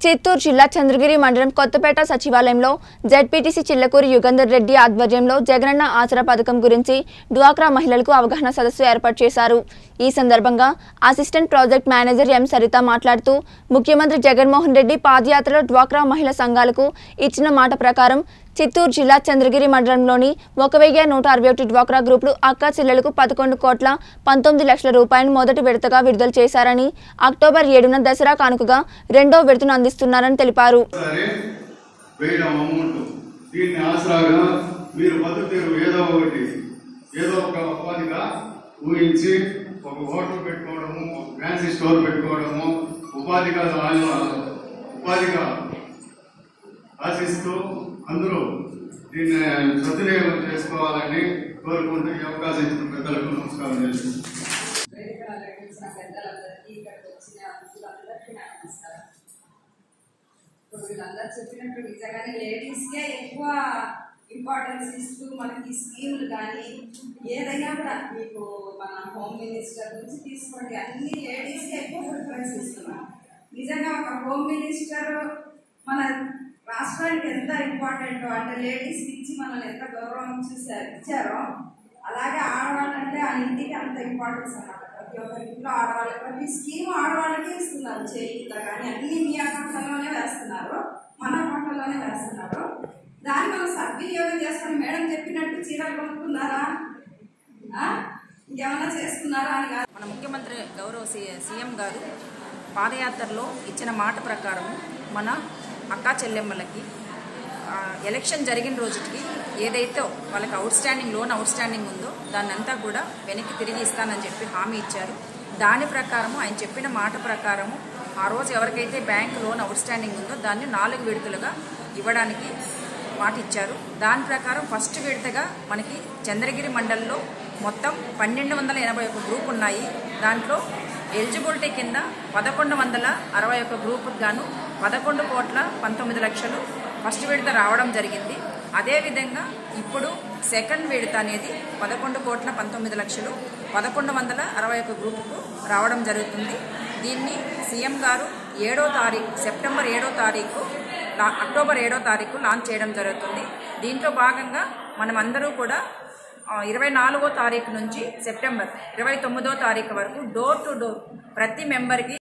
చిత్తూరు జిల్లా చంద్రగిరి మండలం కొత్తపేట సచివాలయంలో జడ్పీటీసీ చిల్లకూరి యుగంధర్ రెడ్డి ఆధ్వర్యంలో జగనన్న ఆసరా పథకం గురించి డ్వాక్రా మహిళలకు అవగాహన సదస్సు ఏర్పాటు చేశారు ఈ సందర్భంగా assistant project manager M Saritha మాట్లాడుతూ ముఖ్యమంత్రి జగన్మోహన్ రెడ్డి పాదయాత్రలో డ్వాక్రా మహిళా సంఘాలకు ఇచ్చిన మాట ప్రకారం చిత్తూరు జిల్లా చంద్రగిరి మండలంలోని ఒక వెయ్యి నూట అరవై ఒకటి డ్వాక్రా గ్రూపులు అక్కా చెల్లెలకు పదకొండు కోట్ల పంతొమ్మిది లక్షల రూపాయలు మొదటి విడతగా విడుదల చేశారని అక్టోబర్ ఏడున దసరా కానుకగా రెండో విడతను అందిస్తున్నారని తెలిపారు సరే వేయడం అమౌంట్ దీన్ని ఆసరాగా మీరు బతుకుతీరు ఏదో ఒకటి ఏదో ఒక ఉపాధిగా ఊహించి ఒక హోటల్ పెట్టుకోవడము ఒక ఫ్యాన్సీ స్టోర్ పెట్టుకోవడము ఉపాధిగా ఆ- ఉపాధిగా ఆశిస్తూ అందరూ దీన్ని సద్వినియోగం చేసుకోవాలని కోరుకుంటూ ఈ అవకాశం ఇచ్చిన పెద్దలకు నమస్కారం చేస్తున్నాను వేదిక అలంకరించిన పెద్దలందరికీ ఇక్కడికి వచ్చిన అతిథులందరికీ నా నమస్కారం ఇప్పుడు వీళ్ళందరూ చెప్పినట్టు నిజంగానే లేడీస్కే ఎక్కువ ఇంపార్టెన్స్ ఇస్తూ మనకి స్కీములు కానీ ఏదైనా కూడా మీకు మన హోమ్ మినిస్టర్ నుంచి తీసుకోండి అన్ని లేడీస్కే ఎక్కువ ప్రిఫరెన్స్ ఇస్తున్నాం నిజంగా ఒక హోమ్ మినిస్టర్ మన రాష్ట్రానికి ఎంత ఇంపార్టెంట్ అంటే లేడీస్ ఇచ్చి మనల్ని ఎంత గౌరవం చూసారు ఇచ్చారో అలాగే ఆడవాళ్ళంటే ఆ ఇంటికి అంత ఇంపార్టెన్స్ అన్నమాట ప్రతి ఒక్క ఇంట్లో ఆడవాళ్ళకి ప్రతి స్కీమ్ ఆడవాళ్ళకి ఇస్తున్నారు చేయిట్లా కానీ అన్ని మీ అకౌంట్లోనే వేస్తున్నారు మన అకౌంట్లోనే వేస్తున్నారు దాన్ని మనం సద్వినియోగం చేసుకొని మేడం చెప్పినట్టు చీరలు కొనుక్కున్నారా ఆ? ఇంకేమైనా చేసుకున్నారా అని కాదు మన ముఖ్యమంత్రి గౌరవ సి- సీఎం గారు పాదయాత్రలో ఇచ్చిన మాట ప్రకారం మన అక్కా చెల్లెమ్మలకి ఆ, ఎలక్షన్ జరిగిన రోజుకి ఏదైతే వాళ్ళకి outstanding loan outstanding ఉందో దాన్ని అంతా కూడా వెనక్కి తిరిగి ఇస్తానని చెప్పి హామీ ఇచ్చారు దాని ప్రకారము ఆయన చెప్పిన మాట ప్రకారము ఆ రోజు ఎవరికైతే బ్యాంక్ లోన్ అవుట్ స్టాండింగ్ ఉందో దాన్ని నాలుగు విడతలుగా ఇవ్వడానికి మాట ఇచ్చారు దాని ప్రకారం ఫస్ట్ విడతగా మనకి చంద్రగిరి మండలంలో మొత్తం పన్నెండు వందల ఎనభై ఒక గ్రూప్ ఉన్నాయి దాంట్లో ఎలిజిబిలిటీ కింద పదకొండు వందల అరవై ఒక గ్రూపుకు గాను పదకొండు కోట్ల పంతొమ్మిది లక్షలు ఫస్ట్ విడత రావడం జరిగింది అదేవిధంగా ఇప్పుడు సెకండ్ విడత అనేది పదకొండు కోట్ల పంతొమ్మిది లక్షలు పదకొండు వందల అరవై ఒక గ్రూపుకు రావడం జరుగుతుంది దీన్ని సీఎం గారు ఏడో తారీఖు సెప్టెంబర్ ఏడో తారీఖు లా- అక్టోబర్ ఏడో తారీఖు లాంచ్ చేయడం జరుగుతుంది దీంట్లో భాగంగా మనమందరూ కూడా ఆ, ఇరవై నాలుగో తారీఖు నుంచి సెప్టెంబర్ ఇరవై తొమ్మిదో తారీఖు వరకు డోర్ టు డోర్ ప్రతి మెంబర్కి